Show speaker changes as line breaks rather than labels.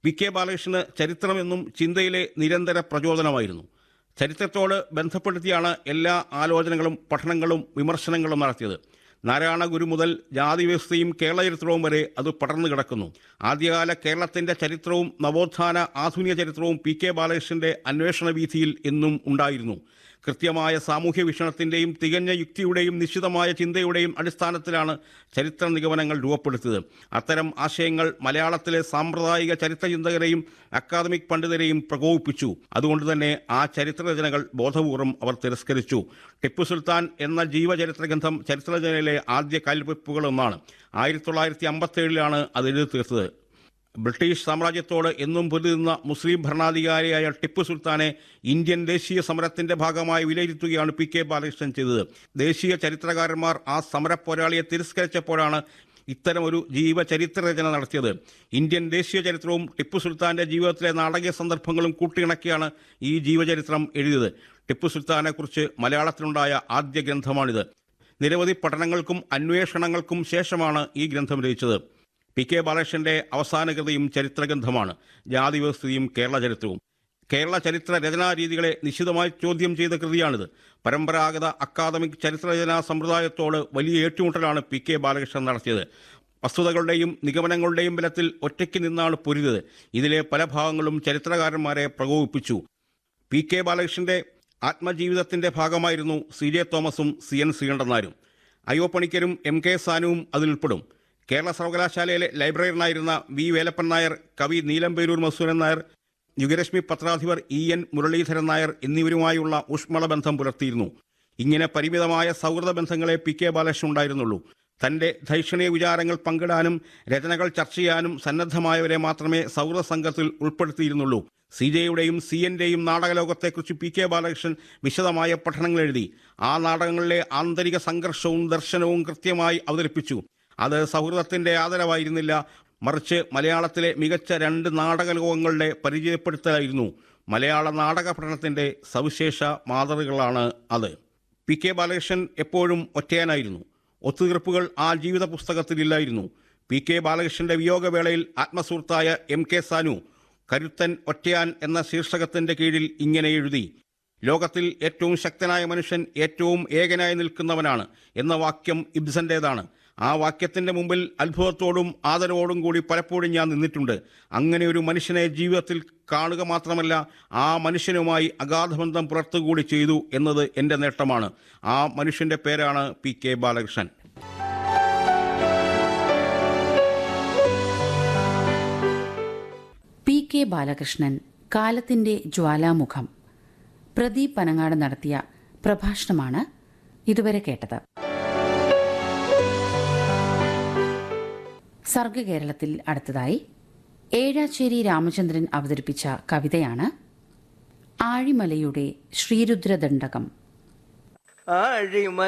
P K ബാലകൃഷ്ണന് ചരിത്രമെന്നും ചിന്തയിലെ നിരന്തര പ്രചോദനമായിരുന്നു ചരിത്രത്തോട് ബന്ധപ്പെടുത്തിയാണ് എല്ലാ ആലോചനകളും പഠനങ്ങളും വിമർശനങ്ങളും നടത്തിയത് നാരായണ ഗുരു മുതൽ ജാതി വ്യവസ്ഥയും കേരള ചരിത്രവും വരെ അത് പടർന്നു കിടക്കുന്നു ആദ്യകാല കേരളത്തിന്റെ ചരിത്രവും നവോത്ഥാന ആധുനിക ചരിത്രവും പി കെ ബാലകൃഷ്ണന്റെ അന്വേഷണ വീഥിയിൽ എന്നും ഉണ്ടായിരുന്നു കൃത്യമായ സാമൂഹ്യ വീക്ഷണത്തിന്റെയും തികഞ്ഞ യുക്തിയുടെയും നിശ്ചിതമായ ചിന്തയുടെയും അടിസ്ഥാനത്തിലാണ് ചരിത്ര നിഗമനങ്ങൾ രൂപപ്പെടുത്തിയത് അത്തരം ആശയങ്ങൾ മലയാളത്തിലെ സാമ്പ്രദായിക ചരിത്ര ചിന്തകരെയും അക്കാദമിക് പണ്ഡിതരെയും പ്രകോപിപ്പിച്ചു അതുകൊണ്ട് തന്നെ ആ ചരിത്രരചനകൾ ബോധപൂർവം അവർ തിരസ്കരിച്ചു ടിപ്പു സുൽത്താൻ എന്ന ജീവചരിത്ര ഗ്രന്ഥം ചരിത്രരചനയിലെ ആദ്യ കൽവെപ്പുകളൊന്നാണ് ആയിരത്തി തൊള്ളായിരത്തി അമ്പത്തേഴിലാണ് അത് എഴുതി തീർത്തത് ബ്രിട്ടീഷ് സാമ്രാജ്യത്തോട് എന്നും പൊരുതുന്ന മുസ്ലിം ഭരണാധികാരിയായ ടിപ്പു സുൽത്താനെ ഇന്ത്യൻ ദേശീയ സമരത്തിന്റെ ഭാഗമായി വിലയിരുത്തുകയാണ് പി കെ ബാലകൃഷ്ണൻ ചെയ്തത് ദേശീയ ചരിത്രകാരന്മാർ ആ സമരപ്പോരാളിയെ തിരസ്കരിച്ചപ്പോഴാണ് ഇത്തരമൊരു ജീവചരിത്ര രചന നടത്തിയത് ഇന്ത്യൻ ദേശീയ ചരിത്രവും ടിപ്പു സുൽത്താന്റെ ജീവിതത്തിലെ നാടകീയ സന്ദർഭങ്ങളും കൂട്ടിയിണക്കിയാണ് ഈ ജീവചരിത്രം എഴുതിയത് ടിപ്പു സുൽത്താനെക്കുറിച്ച് മലയാളത്തിലുണ്ടായ ആദ്യ ഗ്രന്ഥമാണിത് നിരവധി പഠനങ്ങൾക്കും അന്വേഷണങ്ങൾക്കും ശേഷമാണ് ഈ ഗ്രന്ഥം രചിച്ചത് പി കെ ബാലകൃഷ്ണന്റെ അവസാന കൃതിയും ചരിത്രഗ്രന്ഥമാണ് ജാതി വ്യവസ്ഥയും കേരള ചരിത്രവും കേരള ചരിത്ര രചനാ രീതികളെ നിശിതമായി ചോദ്യം ചെയ്ത കൃതിയാണിത് പരമ്പരാഗത അക്കാദമിക് ചരിത്രരചനാ സമ്പ്രദായത്തോട് വലിയ ഏറ്റുമുട്ടലാണ് പി കെ ബാലകൃഷ്ണൻ നടത്തിയത് വസ്തുതകളുടെയും നിഗമനങ്ങളുടെയും ബലത്തിൽ ഒറ്റയ്ക്ക് നിന്നാണ് പൊരുതത് ഇതിലെ പല ഭാഗങ്ങളും ചരിത്രകാരന്മാരെ പ്രകോപിപ്പിച്ചു പി കെ ബാലകൃഷ്ണന്റെ ആത്മജീവിതത്തിന്റെ ഭാഗമായിരുന്നു സി ജെ തോമസും സി എൻ ശ്രീകണ്ഠനാരും അയ്യോ പണിക്കരും എം കെ സാനുവും അതിലുൾപ്പെടും കേരള സർവകലാശാലയിലെ ലൈബ്രറിയനായിരുന്ന വി വേലപ്പൻ നായർ കവി നീലംപേരൂർ മസൂരൻ നായർ യുഗരശ്മി പത്രാധിപർ ഇ എൻ മുരളീധരൻ നായർ എന്നിവരുമായുള്ള ഊഷ്മള ബന്ധം പുലർത്തിയിരുന്നു ഇങ്ങനെ പരിമിതമായ സൗഹൃദ ബന്ധങ്ങളെ പി കെ ബാലകൃഷ്ണൻ ഉണ്ടായിരുന്നുള്ളൂ തന്റെ ധൈഷണീയ വിചാരങ്ങൾ പങ്കിടാനും രചനകൾ ചർച്ച ചെയ്യാനും സന്നദ്ധമായവരെ മാത്രമേ സൗഹൃദ സംഘത്തിൽ ഉൾപ്പെടുത്തിയിരുന്നുള്ളൂ സി ജെയുടെയും സി എന്റെയും നാടകലോകത്തെക്കുറിച്ച് പി കെ ബാലകൃഷ്ണൻ വിശദമായ പഠനങ്ങൾ എഴുതി ആ നാടകങ്ങളിലെ ആന്തരിക സംഘർഷവും ദർശനവും കൃത്യമായി അവതരിപ്പിച്ചു അത് സൗഹൃദത്തിന്റെ ആദരവായിരുന്നില്ല മറിച്ച് മലയാളത്തിലെ മികച്ച രണ്ട് നാടകലോകങ്ങളുടെ പരിചയപ്പെടുത്തലായിരുന്നു മലയാള നാടക പഠനത്തിന്റെ സവിശേഷ മാതൃകളാണ് അത് പി കെ ബാലകൃഷ്ണൻ എപ്പോഴും ഒറ്റയാനായിരുന്നു ഒത്തുതീർപ്പുകൾ ആ ജീവിത പുസ്തകത്തിലില്ലായിരുന്നു പി കെ ബാലകൃഷ്ണന്റെ വിയോഗവേളയിൽ ആത്മസുഹൃത്തായ എം കെ സാനു കരുത്തൻ ഒറ്റയാൻ എന്ന ശീർഷകത്തിന്റെ കീഴിൽ ഇങ്ങനെ എഴുതി ലോകത്തിൽ ഏറ്റവും ശക്തനായ മനുഷ്യൻ ഏറ്റവും ഏകനായി നിൽക്കുന്നവനാണ് എന്ന വാക്യം ഇബ്സന്റേതാണ് ആ വാക്യത്തിന്റെ മുമ്പിൽ അത്ഭുതത്തോടും ആദരവോടും കൂടി പലപ്പോഴും ഞാൻ നിന്നിട്ടുണ്ട് അങ്ങനെ ഒരു മനുഷ്യനെ ജീവിതത്തിൽ കാണുക മാത്രമല്ല ആ മനുഷ്യനുമായി അഗാധബന്ധം പുലർത്തുകൂടി ചെയ്തു എന്നത് എൻ്റെ നേട്ടമാണ് ആ മനുഷ്യന്റെ പേരാണ് P K Balakrishnan
P K Balakrishnan കാലത്തിന്റെ ജ്വാലാമുഖം പ്രദീപ് പനങ്ങാട് നടത്തിയ പ്രഭാഷണമാണ് ഇതുവരെ കേട്ടത് സർഗകേരളത്തിൽ അടുത്തതായി ഏഴാച്ചേരി രാമചന്ദ്രൻ അവതരിപ്പിച്ച കവിതയാണ് ആഴിമലയുടെ ശ്രീരുദ്രദണ്ഡകം
ആഴിമ